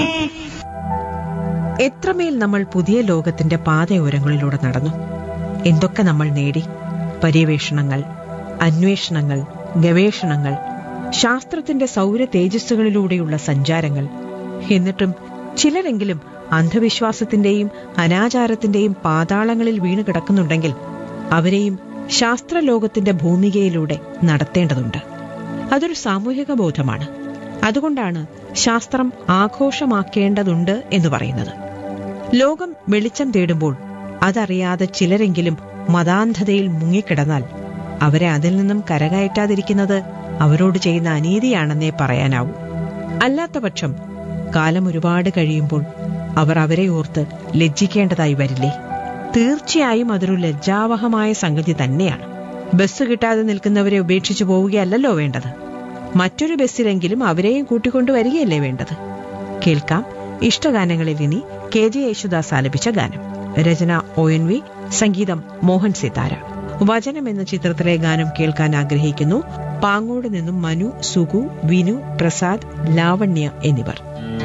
എത്രമേൽ നമ്മൾ പുതിയ ലോകത്തിന്റെ പാതയോരങ്ങളിലൂടെ നടന്നു എന്തൊക്കെ നമ്മൾ നേടി പര്യവേഷണങ്ങൾ അന്വേഷണങ്ങൾ ഗവേഷണങ്ങൾ ശാസ്ത്രത്തിന്റെ സൗര തേജസ്സുകളിലൂടെയുള്ള സഞ്ചാരങ്ങൾ എന്നിട്ടും ചിലരെങ്കിലും അന്ധവിശ്വാസത്തിന്റെയും അനാചാരത്തിന്റെയും പാതാളങ്ങളിൽ വീണു കിടക്കുന്നുണ്ടെങ്കിൽ അവരെയും ശാസ്ത്രലോകത്തിന്റെ ഭൂമികയിലൂടെ നടത്തേണ്ടതുണ്ട് അതൊരു സാമൂഹിക ബോധമാണ് അതുകൊണ്ടാണ് ശാസ്ത്രം ആഘോഷമാക്കേണ്ടതുണ്ട് എന്ന് പറയുന്നത് ലോകം വെളിച്ചം തേടുമ്പോൾ അതറിയാതെ ചിലരെങ്കിലും മതാന്ധതയിൽ മുങ്ങിക്കിടന്നാൽ അവരെ അതിൽ നിന്നും കരകയറ്റാതിരിക്കുന്നത് അവരോട് ചെയ്യുന്ന അനീതിയാണെന്നേ പറയാനാവൂ അല്ലാത്തപക്ഷം കാലം ഒരുപാട് കഴിയുമ്പോൾ അവർ അവരെ ഓർത്ത് ലജ്ജിക്കേണ്ടതായി വരില്ലേ തീർച്ചയായും അതൊരു ലജ്ജാവഹമായ സംഗതി തന്നെയാണ് ബസ് കിട്ടാതെ നിൽക്കുന്നവരെ ഉപേക്ഷിച്ചു പോവുകയല്ലല്ലോ വേണ്ടത് മറ്റൊരു ബസ്സിലെങ്കിലും അവരെയും കൂട്ടിക്കൊണ്ടുവരികയല്ലേ വേണ്ടത് കേൾക്കാം ഇഷ്ടഗാനങ്ങളിൽ ഇനി കെ ജെ യേശുദാസ് ആലപിച്ച ഗാനം രചന ഒ എൻ വി സംഗീതം മോഹൻ സിതാര വചനം എന്ന ചിത്രത്തിലെ ഗാനം കേൾക്കാൻ ആഗ്രഹിക്കുന്നു പാങ്ങോട് നിന്നും മനു സുഗു വിനു പ്രസാദ് ലാവണ്യ എന്നിവർ